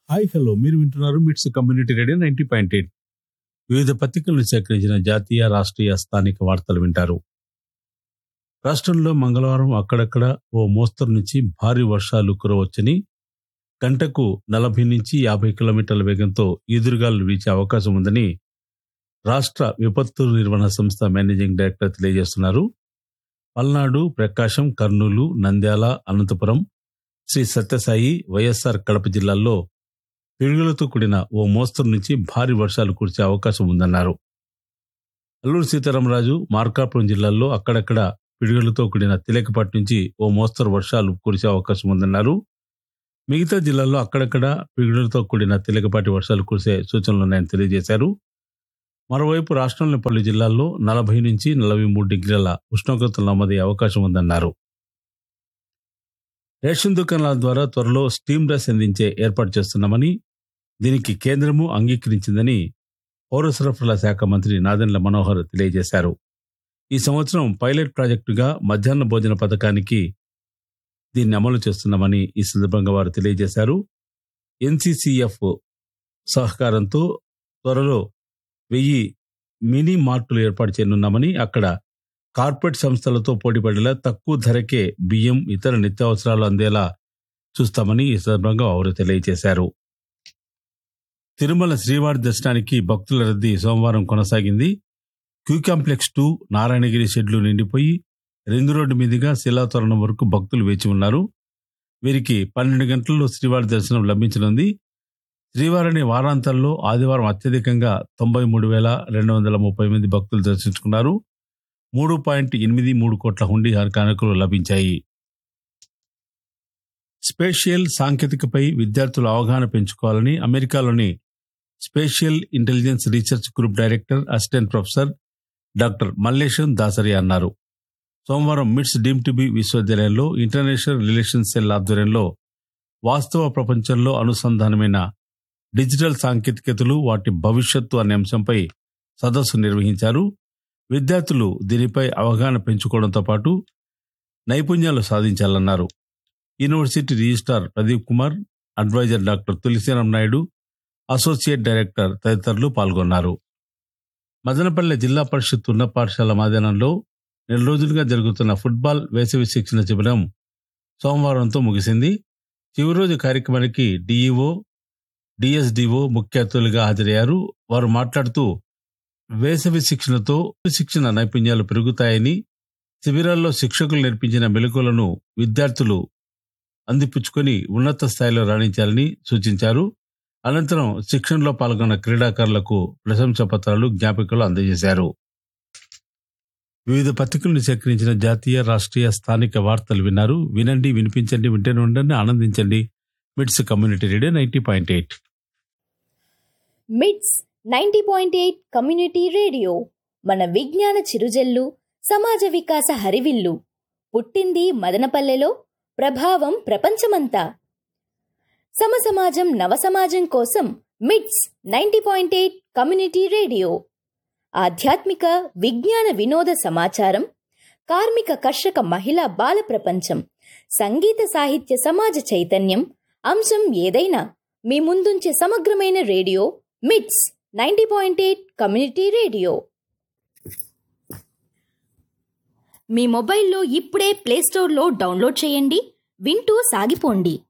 hi hello మీరు వింటున్నారు MITS community radio ninety point eight వివిధ పత్రికలను సేకరించిన జాతీయ రాష్ట్రీయ స్థానిక వార్తలు వింటారు రాష్ట్రంలో మంగళవారం అక్కడక్కడ ఓ మోస్తరు నుంచి భారీ వర్షాలు కురవచ్చని గంటకు నలభై నుంచి యాభై కిలోమీటర్ల వేగంతో ఎదురుగాలు వీచే అవకాశం ఉందని రాష్ట్ర విపత్తు నిర్వహణ సంస్థ మేనేజింగ్ డైరెక్టర్ తెలియజేస్తున్నారు పల్నాడు ప్రకాశం కర్నూలు నంద్యాల అనంతపురం శ్రీ సత్యసాయి వైఎస్ఆర్ కడప జిల్లాల్లో పిడుగులతో కూడిన ఓ మోస్తరు నుంచి భారీ వర్షాలు కురిసే అవకాశం ఉందన్నారు అల్లూరు సీతారామరాజు మార్కాపురం జిల్లాల్లో అక్కడక్కడ పిడుగులతో కూడిన తేలికపాటి నుంచి ఓ మోస్తరు వర్షాలు కురిసే అవకాశం ఉందన్నారు మిగతా జిల్లాల్లో అక్కడక్కడ పిడుగులతో కూడిన తేలికపాటి వర్షాలు కురిసే సూచనలున్నాయని తెలియజేశారు మరోవైపు రాష్ట్రంలోని పలు జిల్లాల్లో నలభై నుంచి నలభై మూడు డిగ్రీల ఉష్ణోగ్రతలు నమోదయ్యే అవకాశం ఉందన్నారు రేషన్ దుకాణాల ద్వారా త్వరలో స్టీమ్ రైస్ అందించే ఏర్పాటు చేస్తున్నామని దీనికి కేంద్రము అంగీకరించిందని పౌర సరఫరాల శాఖ మంత్రి నాదెండ్ల మనోహర్ తెలియజేశారు ఈ సంవత్సరం పైలట్ ప్రాజెక్టుగా మధ్యాహ్న భోజన పథకానికి దీన్ని అమలు చేస్తున్నామని ఈ సందర్భంగా వారు తెలియజేశారు ఎన్సీసీఎఫ్ సహకారంతో త్వరలో వెయ్యి మినీ మార్టులు ఏర్పాటు చేయనున్నామని అక్కడ కార్పొరేట్ సంస్థలతో పోటీపడేలా తక్కువ ధరకే బియ్యం ఇతర నిత్యావసరాలు అందేలా చూస్తామని ఈ సందర్భంగా వారు తెలియజేశారు తిరుమల శ్రీవారి దర్శనానికి భక్తుల రద్దీ సోమవారం కొనసాగింది క్యూ కాంప్లెక్స్ టూ నారాయణగిరి షెడ్లు నిండిపోయి రింగ్ రోడ్డు మీదుగా శిలాతోరణం వరకు భక్తులు వేచి ఉన్నారు వీరికి పన్నెండు గంటల్లో శ్రీవారి దర్శనం లభించనుంది శ్రీవారిని వారాంతంలో ఆదివారం అత్యధికంగా తొంభై మూడు వేల రెండు వందల ముప్పై మంది భక్తులు దర్శించుకున్నారు మూడు పాయింట్ ఎనిమిది మూడు కోట్ల హుండీ కానుకలు లభించాయి స్పేషియల్ సాంకేతికపై విద్యార్థుల అవగాహన పెంచుకోవాలని అమెరికాలోని spatial intelligence research group director assistant professor doctor Mallesham Dasari అన్నారు సోమవారం మిట్స్ డీమ్ టు బి విశ్వవిద్యాలయంలో ఇంటర్నేషనల్ రిలేషన్స్ సెల్ ఆధ్వర్యంలో వాస్తవ ప్రపంచంలో అనుసంధానమైన డిజిటల్ సాంకేతికతలు వాటి భవిష్యత్తు అనే అంశంపై సదస్సు నిర్వహించారు విద్యార్థులు దీనిపై అవగాహన పెంచుకోవడంతో పాటు నైపుణ్యాలు సాధించాలన్నారు university registrar Pradeep Kumar adviser doctor Tulasiram Naidu associate director తదితరులు పాల్గొన్నారు మదనపల్లె జిల్లా పరిషత్ ఉన్నత పాఠశాల మైదానంలో నెల రోజులుగా జరుగుతున్న ఫుట్బాల్ వేసవి శిక్షణ శిబిరం సోమవారంతో ముగిసింది చివరి రోజు కార్యక్రమానికి డిఈఓ డిఎస్డిఓ ముఖ్య అతిథులుగా హాజరయ్యారు వారు మాట్లాడుతూ వేసవి శిక్షణతో శిక్షణ నైపుణ్యాలు పెరుగుతాయని శిబిరాల్లో శిక్షకులు నేర్పించిన మెలకువలను విద్యార్థులు అందిపుచ్చుకొని ఉన్నత స్థాయిలో రాణించాలని సూచించారు అనంతరం శిక్షణలో పాల్గొన్న క్రీడాకారులకు ప్రశంసా పత్రాలు జ్ఞాపికలు అందజేశారు వివిధ పత్రికలను సేకరించిన జాతీయ రాష్ట్రీయ స్థానిక వార్తలు విన్నారు వినండి వినిపించండి వింటూనే ఉండండి ఆనందించండి MITS community radio ninety point eight MITS ninety point eight community radio మన విజ్ఞాన చిరుజల్లు సమాజ వికాస హరివిల్లు పుట్టింది మదనపల్లెలో ప్రభావం ప్రపంచమంతా సమసమాజం నవసమాజం కోసం MITS ninety point eight community radio ఆధ్యాత్మిక విజ్ఞాన వినోద సమాచారం కార్మిక కర్షక మహిళా బాల ప్రపంచం సంగీత సాహిత్య సమాజ చైతన్యం అంశం ఏదైనా మీ ముందుంచే సమగ్రమైన radio MITS ninety point eight community radio మీ మొబైల్లో ఇప్పుడే ప్లేస్టోర్లో డౌన్లోడ్ చేయండి వింటూ సాగిపోండి